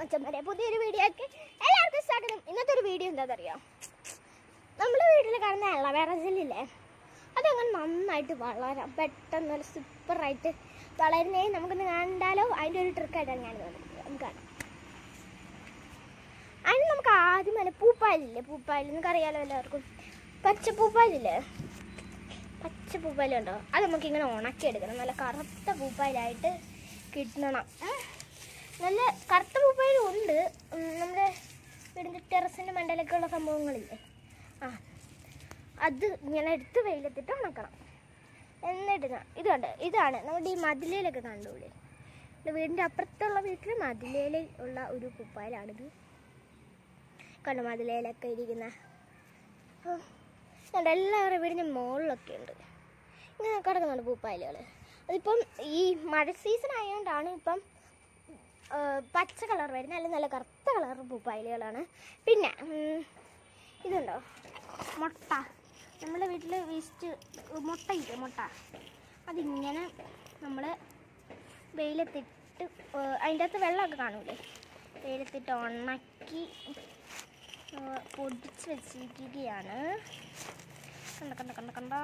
മച്ചന്മാരെ പുതിയൊരു വീഡിയോക്ക് എല്ലാവർക്കും സ്വാഗതം ഇന്നത്തെ ഒരു വീഡിയോ എന്താണെന്നറിയാം നമ്മുടെ വീട്ടിൽ കാണുന്ന ഇളവേറസിലില്ലേ അതങ്ങനെ നന്നായിട്ട് വളരാം പെട്ടെന്ന് ഒരു സൂപ്പറായിട്ട് വളരുന്നേ നമുക്കൊന്ന് കണ്ടാലോ അതിൻ്റെ ഒരു ട്രിക്കായിട്ടാണ് ഞാൻ വന്നിരിക്കുന്നത് നമുക്ക് കാണാം അതിന് നമുക്ക് ആദ്യം തന്നെ പൂപ്പാലില്ലേ പൂപ്പാൽ നിങ്ങൾക്ക് അറിയാലോ എല്ലാവർക്കും പച്ച പൂപ്പാലില്ലേ പച്ച പൂപ്പാലുണ്ടോ അത് നമുക്ക് ഇങ്ങനെ ഉണക്കിയെടുക്കണം നല്ല കറുത്ത പൂപ്പാലായിട്ട് കിട്ടണം ഉം. നല്ല കറുത്ത പൂപ്പാലും ഉണ്ട് ഉം, നമ്മുടെ വീടിൻ്റെ ടെറസിൻ്റെ മണ്ടയിലൊക്കെ ഉള്ള സംഭവങ്ങളില്ലേ ആ അത് ഇങ്ങനെ എടുത്ത് വെയിലത്തിട്ട് ഉണക്കണം എന്നിട്ട് ഞാൻ- ഇതുണ്ട് ഇതാണ് നമ്മുടെ ഈ മതിലയിലൊക്കെ കണ്ടുകൂടെ ഇത് വീടിൻ്റെ അപ്പുറത്തുള്ള വീട്ടിൽ മതിലയിൽ ഉള്ള ഒരു പൂപ്പാലാണിത് കണ്ടു മതിലയിലൊക്കെ ഇരിക്കുന്ന ആ, കണ്ടോ എല്ലാവരുടെ വീടിൻ്റെ മുകളിലൊക്കെ ഉണ്ട് ഇങ്ങനെ കിടക്കുന്നുണ്ട് പൂപ്പാലുകൾ അതിപ്പം ഈ മഴ സീസൺ ആയതുകൊണ്ടാണ് ഇപ്പം ആ, പച്ച കളർ വരുന്നത് അല്ലെങ്കിൽ നല്ല കറുത്ത കളർ പൂപ്പാലുകളാണ് പിന്നെ ഉം, ഇതുണ്ടോ മുട്ട നമ്മുടെ വീട്ടിൽ വേസ്റ്റ് മുട്ട ഇല്ലേ മുട്ട അതിങ്ങനെ നമ്മൾ വെയിലത്തിട്ട് ആ, അതിൻ്റെ അകത്ത് വെള്ളമൊക്കെ കാണൂലേ വെയിലത്തിട്ട് ഉണക്കി ആ, പൊടിച്ച് വെച്ചിരിക്കുകയാണ് കണ്ട കണ്ട കണ്ട കണ്ട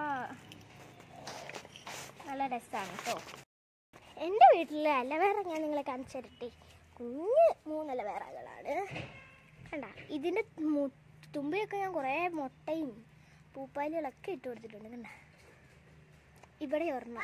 നല്ല രസമാണ് കേട്ടോ എൻ്റെ വീട്ടിലെ അലവേറ ഞാൻ നിങ്ങളെ കാണിച്ചു തരട്ടെ കുഞ്ഞ് മൂന്ന് അലവേറകളാണ് കണ്ട ഇതിൻ്റെ മു- തുമ്പിയൊക്കെ ഞാൻ കുറേ മുട്ടയും പൂപ്പാലുകളൊക്കെ ഇട്ട് കൊടുത്തിട്ടുണ്ട് കണ്ട ഇവിടെ ഒരെണ്ണം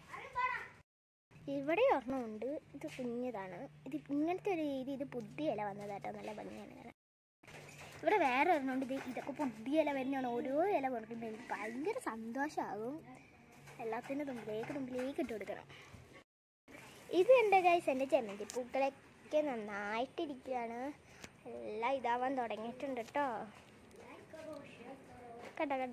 ഇവിടെ ഒരെണ്ണം ഉണ്ട് ഇത് കുഞ്ഞതാണ് ഇത് ഇങ്ങനത്തെ ഒരു രീതി ഇത് പുതിയ ഇല വന്നതാട്ടോ നല്ല ഭംഗിയാണ് കാണാൻ ഇവിടെ വേറെ ഒരെണ്ണം ഉണ്ട് ഇത് ഇതൊക്കെ പുതിയ ഇല വരുന്നതാണ് ഓരോ ഇല കൊടുക്കുമ്പോൾ എനിക്ക് ഭയങ്കര സന്തോഷമാകും എല്ലാത്തിനും തുമ്പിലേക്ക് തുമ്പിലേക്ക് ഇട്ട് കൊടുക്കണം ഇത് എൻ്റെ ഗൈസ് എൻ്റെ ജമന്തി പൂക്കളൊക്കെ നന്നായിട്ടിരിക്കുകയാണ് എല്ലാം ഇതാവാൻ തുടങ്ങിയിട്ടുണ്ട് കേട്ടോ കണ്ട കണ്ട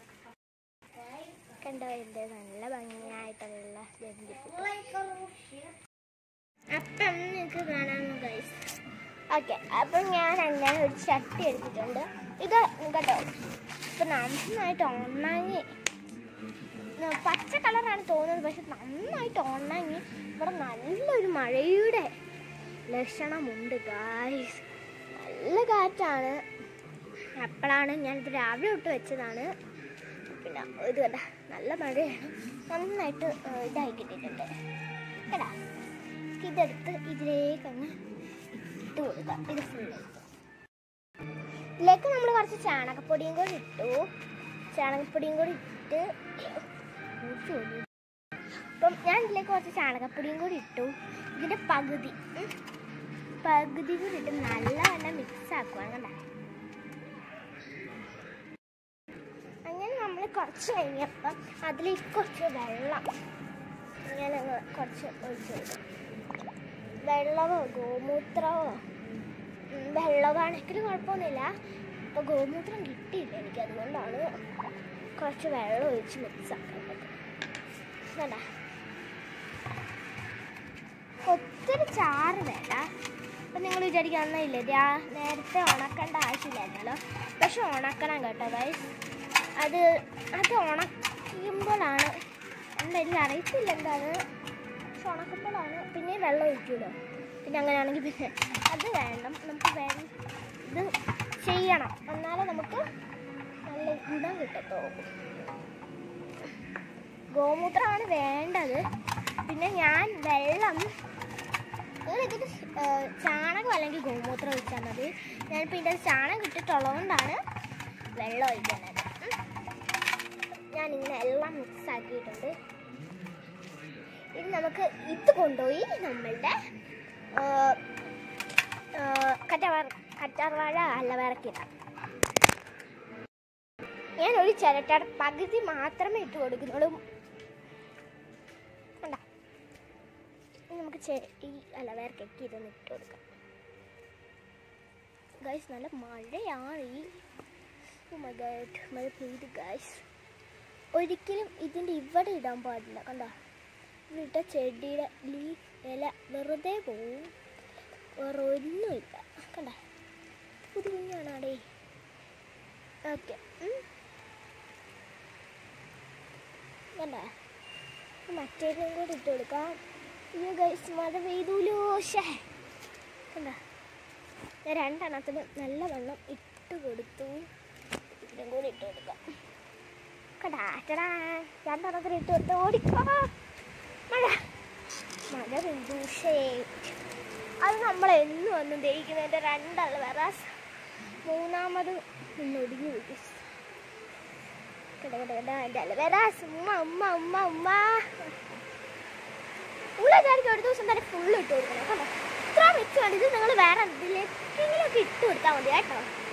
കണ്ടോ എൻ്റെ നല്ല ഭംഗിയായിട്ടുള്ള ജമന്തി പൂക്കൾ അപ്പം നിങ്ങൾക്ക് കാണാമോ ഗൈസ് ഓക്കെ അപ്പം ഞാൻ അങ്ങനെ ഒരു ചട്ടി എടുത്തിട്ടുണ്ട് ഇത് കേട്ടോ ഇപ്പം നന്നായിട്ട് ഉണങ്ങി ന- പച്ച കളറാണ് തോന്നുന്നത് പക്ഷെ നന്നായിട്ട് ഉണങ്ങി ഇവിടെ നല്ലൊരു മഴയുടെ ലക്ഷണമുണ്ട് ഗായ്സ് നല്ല കാറ്റാണ് അപ്പോഴാണ് ഞാനിത് രാവിലെ തൊട്ട് വെച്ചതാണ് പിന്നെ ഇത് കണ്ട നല്ല മഴയാണ് നന്നായിട്ട് ഏ, ഇതായി കിട്ടിയിട്ടുണ്ട് കേട്ടാ ഇതെടുത്ത് ഇതിലേക്ക് അങ്ങ് ഇട്ട് കൊടുക്കാം ഇത് ഫുൾ ഇതിലേക്ക് നമ്മൾ കുറച്ച് ചാണകപ്പൊടിയും കൂടി ഇട്ടു ചാണകപ്പൊടിയും കൂടി ഇട്ട് ഊറ്റി ഒഴി- അപ്പം ഞാൻ ഇതിലേക്ക് കുറച്ച് ചാണകപ്പൊടിയും കൂടി ഇട്ടു ഇതിൻ്റെ പകുതി ഉം, പകുതി കൂടി ഇട്ട് നല്ലവണ്ണം മിക്സ് ആക്കുവാണ് കണ്ട അങ്ങനെ നമ്മൾ കുറച്ച് കഴിഞ്ഞപ്പം അതിലേക്ക് കുറച്ച് വെള്ളം ഇങ്ങനെ അങ്ങ് കുറച്ച് ഒഴിച്ചു കൊടുക്കും വെള്ളമോ ഗോമൂത്രമോ ഉം, വെള്ളമാണെങ്കിൽ കുഴപ്പമൊന്നുമില്ല ഇപ്പോൾ ഗോമൂത്രം കിട്ടിയില്ല എനിക്ക് അതുകൊണ്ടാണ് കുറച്ച് വെള്ളം ഒഴിച്ച് മിക്സ് ആക്കുന്നത് വേണ്ട ഒത്തിരി ചാറ് വേണ്ട അപ്പം നിങ്ങൾ വിചാരിക്കാന്നില്ലേ ഇല്ല നേരത്തെ ഉണക്കേണ്ട ആവശ്യമില്ലായിരുന്നല്ലോ പക്ഷെ ഉണക്കണം കേട്ടോ ഗൈസ് അത് അത് ഉണക്കുമ്പോഴാണ് എന്താ എനിക്ക് അറിയത്തില്ല എന്താണ് പക്ഷെ ഉണക്കുമ്പോഴാണ് പിന്നെ വെള്ളം ഒഴിക്കുമല്ലോ പിന്നെ അങ്ങനെയാണെങ്കിൽ പിന്നെ അത് വേണം നമുക്ക് വേണം ഇത് ചെയ്യണം എന്നാലേ നമുക്ക് നല്ല ഗുണം കിട്ടത്തുള്ളൂ ഗോമൂത്രമാണ് വേണ്ടത് പിന്നെ ഞാൻ വെള്ളം നിങ്ങൾ ഇതിൽ ചാണകം അല്ലെങ്കിൽ ഗോമൂത്രം ഒഴിച്ചാൽ മതി ഞാനിപ്പോൾ ഇതിൻ്റെ ചാണകം ഇട്ടിട്ടുള്ളതുകൊണ്ടാണ് വെള്ളം ഒഴിക്കുന്നത് ഉം. ഞാൻ ഇങ്ങനെ എല്ലാം മിക്സ് ആക്കിയിട്ടുണ്ട് ഇനി നമുക്ക് ഇത് കൊണ്ടുപോയി നമ്മളുടെ ആ, ആ, കറ്റാർ കറ്റാർവാഴ അല്ലവേറക്കിടാം ഞാൻ ഒരു ചിരട്ടയുടെ പകുതി മാത്രമേ ഇട്ട് കൊടുക്കുന്നുള്ളൂ കണ്ട ഇനി നമുക്ക് ചെ- ഈ അലവേർക്കൊക്കെ ഇതൊന്ന് ഇട്ട് കൊടുക്കാം ഗൈസ് നല്ല മഴയാണ് ഈ Oh my God, മഴ പെയ്ത് ഗൈസ് ഒരിക്കലും ഇതിൻ്റെ ഇവിടെ ഇടാൻ പാടില്ല കണ്ട ഇട്ട ചെടിയുടെ ലീ ഇല വെറുതെ പോവും വേറെ ഒന്നുമില്ല കണ്ട പുതു കുഞ്ഞാണാടേ ഓക്കെ കണ്ട മറ്റേതും കൂടി ഇട്ട് കൊടുക്കാം അയ്യോ ഗൈസ് മഴ പെയ്തൂലോ ഷേ കണ്ട ഞാൻ രണ്ടെണ്ണത്തിന് നല്ല വെള്ളം ഇട്ട് കൊടുത്തു ഇതിനും കൂടി ഇട്ട് കൊടുക്കാം കടാ ടടാ രണ്ടെണ്ണത്തിന് ഇട്ട് കൊടുത്ത് ഓടിക്കോ മഴ മഴ പെയ്തൂഷേ അത് നമ്മൾ എന്നും ഒന്നും തേക്കുന്നതിൻ്റെ രണ്ടാൾ വേറെ മൂന്നാമത് ഒന്ന് ഒടിഞ്ഞു പോയി കട കട കട എൻ്റെ അല്ല വേറാസ് ഉമ്മ ഉമ്മ ഉമ്മ ഉമ്മ ഉള്ളതായിരിക്കും ഒരു ദിവസം തന്നെ ഫുള്ള് ഇട്ട് കൊടുക്കണം കേട്ടോ ഇത്ര മിച്ചം ഇത് നിങ്ങൾ വേറെ എന്തിലേക്കെങ്കിലുമൊക്കെ ഇട്ട് കൊടുത്താൽ മതി കേട്ടോ